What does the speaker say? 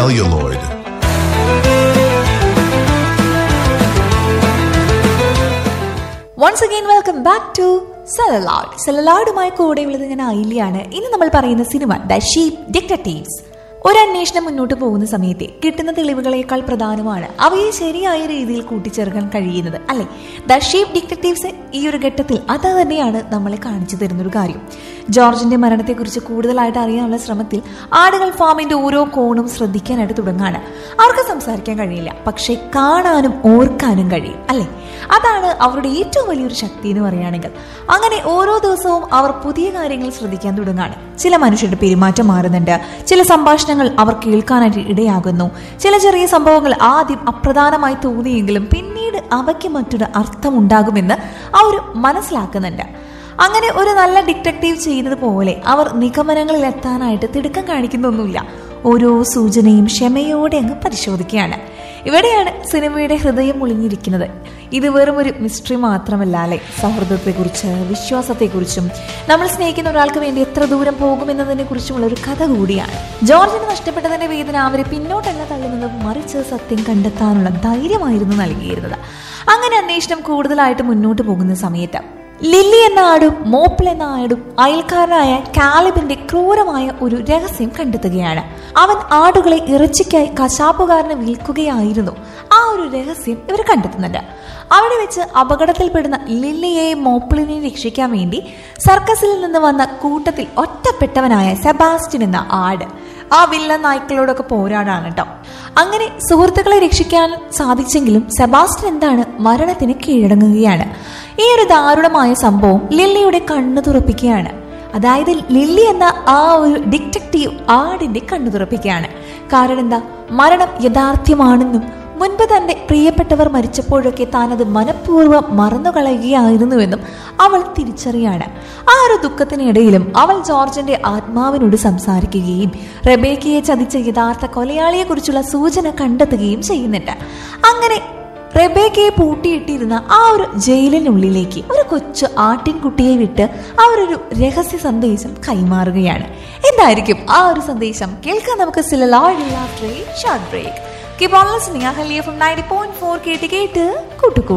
celluloid. Once again welcome back to celluloid സെലലാഡുമായി കൂടെയുള്ളത് ഞാൻ ഐലിയാണ് ഇന്ന് നമ്മൾ പറയുന്ന സിനിമ ദ ഷീപ്പ് ഡിറ്റക്റ്റീവ്സ് ഒരു അന്വേഷണം മുന്നോട്ട് പോകുന്ന സമയത്ത് കിട്ടുന്ന തെളിവുകളേക്കാൾ പ്രധാനമാണ് അവയെ ശരിയായ രീതിയിൽ കൂട്ടിച്ചേർക്കാൻ കഴിയുന്നത് അല്ലെ ദ ഷീപ്പ് ഡിറ്റക്റ്റീവ്സ് ഈ ഒരു ഘട്ടത്തിൽ അത് തന്നെയാണ് നമ്മളെ കാണിച്ചു തരുന്ന ഒരു കാര്യം ജോർജിന്റെ മരണത്തെക്കുറിച്ച് കൂടുതലായിട്ട് അറിയാനുള്ള ശ്രമത്തിൽ ആടുകൾ ഫാമിന്റെ ഓരോ കോണും ശ്രദ്ധിക്കാനായിട്ട് തുടങ്ങാണ് അവർക്ക് സംസാരിക്കാൻ കഴിയില്ല പക്ഷെ കാണാനും ഓർക്കാനും കഴിയും അല്ലെ അതാണ് അവരുടെ ഏറ്റവും വലിയൊരു ശക്തി എന്ന് പറയുകയാണെങ്കിൽ അങ്ങനെ ഓരോ ദിവസവും അവർ പുതിയ കാര്യങ്ങൾ ശ്രദ്ധിക്കാൻ തുടങ്ങാണ് ചില മനുഷ്യരുടെ പെരുമാറ്റം മാറുന്നുണ്ട് ചില സംഭാഷണങ്ങൾ അവർ കേൾക്കാനായിട്ട് ഇടയാകുന്നു ചില ചെറിയ സംഭവങ്ങൾ ആദ്യം അപ്രധാനമായി തോന്നിയെങ്കിലും പിന്നീട് അവയ്ക്ക് മറ്റൊരു അർത്ഥമുണ്ടാകുമെന്ന് അവർ മനസ്സിലാക്കുന്നുണ്ട് അങ്ങനെ ഒരു നല്ല ഡിറ്റക്റ്റീവ് ചെയ്യുന്നത് പോലെ അവർ നിഗമനങ്ങളിൽ എത്താനായിട്ട് തിടുക്കം കാണിക്കുന്നൊന്നുമില്ല ഓരോ സൂചനയും ക്ഷമയോടെ അങ്ങ് പരിശോധിക്കുകയാണ് ഇവിടെയാണ് സിനിമയുടെ ഹൃദയം ഒളിഞ്ഞിരിക്കുന്നത് ഇത് വെറും ഒരു മിസ്റ്ററി മാത്രമല്ല അല്ലെ സൗഹൃദത്തെക്കുറിച്ച് വിശ്വാസത്തെക്കുറിച്ചും നമ്മൾ സ്നേഹിക്കുന്ന ഒരാൾക്ക് വേണ്ടി എത്ര ദൂരം പോകുമെന്നതിനെ കുറിച്ചുമുള്ള ഒരു കഥ കൂടിയാണ് ജോർജിന് നഷ്ടപ്പെട്ടതിന്റെ വേദന അവരെ പിന്നോട്ടല്ല തള്ളുന്നത് മറിച്ച് സത്യം കണ്ടെത്താനുള്ള ധൈര്യമായിരുന്നു നൽകിയിരുന്നത് അങ്ങനെ അന്വേഷണം കൂടുതലായിട്ട് മുന്നോട്ട് പോകുന്ന സമയത്ത് ലില്ലി എന്ന ആടും മോപ്പിൾ എന്ന ആടും അയൽക്കാരനായ കാലിബിന്റെ ക്രൂരമായ ഒരു രഹസ്യം കണ്ടെത്തുകയാണ് അവൻ ആടുകളെ ഇറച്ചിക്കായി കശാപ്പുകാരന് വിൽക്കുകയായിരുന്നു ആ ഒരു രഹസ്യം ഇവർ കണ്ടെത്തുന്നുണ്ട് അവിടെ വെച്ച് അപകടത്തിൽപ്പെടുന്ന ലില്ലിയെയും മോപ്പിളിനെയും രക്ഷിക്കാൻ വേണ്ടി സർക്കസിൽ നിന്ന് വന്ന കൂട്ടത്തിൽ ഒറ്റപ്പെട്ടവനായ സെബാസ്റ്റ്യൻ എന്ന ആട് ആ വില്ലൻ നായ്ക്കളോടൊക്കെ പോരാടാണ് കേട്ടോ അങ്ങനെ സുഹൃത്തുക്കളെ രക്ഷിക്കാൻ സാധിച്ചെങ്കിലും സെബാസ്റ്റ്യൻ എന്താണ് മരണത്തിന് കീഴടങ്ങുകയാണ് ഈ ഒരു ദാരുണമായ സംഭവം ലില്ലിയുടെ കണ്ണു തുറപ്പിക്കുകയാണ് അതായത് ലില്ലി എന്ന ആ ഒരു ഡിറ്റക്റ്റീവ് ആടിന്റെ കണ്ണു തുറപ്പിക്കുകയാണ് കാരണം എന്താ മരണം യഥാർത്ഥ്യമാണെന്നും മുൻപ് തന്റെ പ്രിയപ്പെട്ടവർ മരിച്ചപ്പോഴൊക്കെ താൻ അത് മനഃപൂർവ്വം മറന്നു കളയുകയായിരുന്നുവെന്നും അവൾ തിരിച്ചറിയാണ് ആ ഒരു ദുഃഖത്തിനിടയിലും അവൾ ജോർജിന്റെ ആത്മാവിനോട് സംസാരിക്കുകയും റബേക്കയെ ചതിച്ച യഥാർത്ഥ കൊലയാളിയെ കുറിച്ചുള്ള സൂചന കണ്ടെത്തുകയും ചെയ്യുന്നുണ്ട് അങ്ങനെ റെബേക്കയെ പൂട്ടിയിട്ടിരുന്ന ആ ഒരു ജയിലിനുള്ളിലേക്ക് ഒരു കൊച്ചു ആട്ടിൻകുട്ടിയെ വിട്ട് അവരൊരു രഹസ്യ സന്ദേശം കൈമാറുകയാണ് എന്തായിരിക്കും ആ ഒരു സന്ദേശം കേൾക്കാൻ നമുക്ക് short break keep on listening Ahalya from 90.4 കേട്ട് കേട്ട് കൂട്ടുകൂ